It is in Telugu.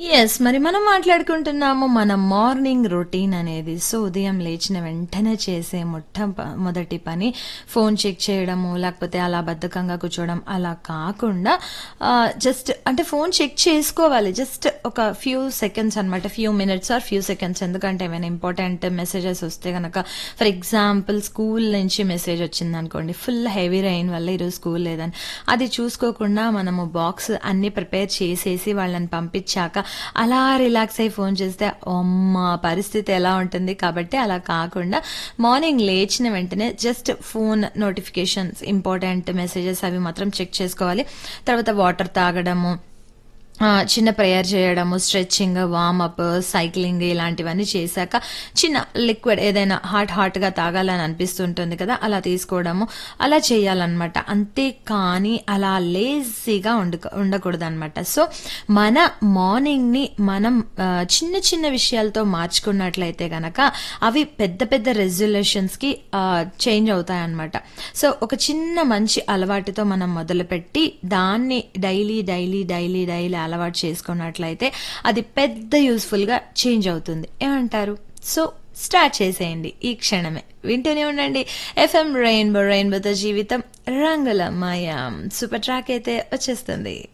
యెస్. మరి మనం మాట్లాడుకుంటున్నాము మన మార్నింగ్ రొటీన్ అనేది. సో, ఉదయం లేచిన వెంటనే చేసే మొట్ట ప మొదటి పని ఫోన్ చెక్ చేయడము, లేకపోతే అలా బద్ధకంగా కూర్చోవడం అలా కాకుండా ఆహ్, జస్ట్ అంటే ఫోన్ చెక్ చేసుకోవాలి. జస్ట్ ఒక ఫ్యూ సెకండ్స్ అనమాట. Few minutes or few seconds. ఎందుకంటే ఏమైనా ఇంపార్టెంట్ మెసేజెస్ వస్తే గనక ఫర్ ఎగ్జాంపుల్ స్కూల్ నుంచి మెసేజ్ వచ్చిందనుకోండి. ఫుల్ హెవీ రెయిన్ వల్ల ఈరోజు స్కూల్ లేదని. అది చూసుకోకుండా మనము బాక్స్ అన్నీ ప్రిపేర్ చేసేసి వాళ్ళని పంపించాక అలా రిలాక్స్ అయ్యి ఫోన్ చేస్తే అమ్మ! పరిస్థితి ఎలా ఉంటుంది. కాబట్టి అలా కాకుండా మార్నింగ్ లేచిన వెంటనే just phone notifications important messages అవి మాత్రం చెక్ చేసుకోవాలి. తర్వాత వాటర్ తాగడము ఆహ్, చిన్న ప్రేయర్ చేయడము, స్ట్రెచింగ్, వార్మప్, సైక్లింగ్ ఇలాంటివన్నీ చేశాక చిన్న లిక్విడ్ ఏదైనా హాట్ హాట్‌గా తాగాలని అనిపిస్తుంటుంది కదా! అలా తీసుకోవడము అలా చేయాలన్నమాట. అంతే కానీ అలా లేజీగా ఉండక ఉండకూడదనమాట. సో, మన మార్నింగ్‌ని మనం ఆహ్, చిన్న చిన్న విషయాలతో మార్చుకున్నట్లయితే గనక అవి పెద్ద పెద్ద రెజల్యూషన్స్‌కి ఆహ్, చేంజ్ అవుతాయన్నమాట. సో, ఒక చిన్న మంచి అలవాటుతో మనం మొదలుపెట్టి దాన్ని డైలీ, డైలీ, డైలీ, డైలీ అలవాటు చేసుకున్నట్లయితే అది పెద్ద యూజ్‌ఫుల్‌గా చేంజ్ అవుతుంది. ఏమంటారు? సో, స్టార్ట్ చేసేయండి ఈ క్షణమే. వింటూనే ఉండండి. ఎఫ్ఎం రెయిన్బో రెయిన్బోతో జీవితం రంగులమయం. సూపర్ ట్రాక్ అయితే వచ్చేస్తుంది.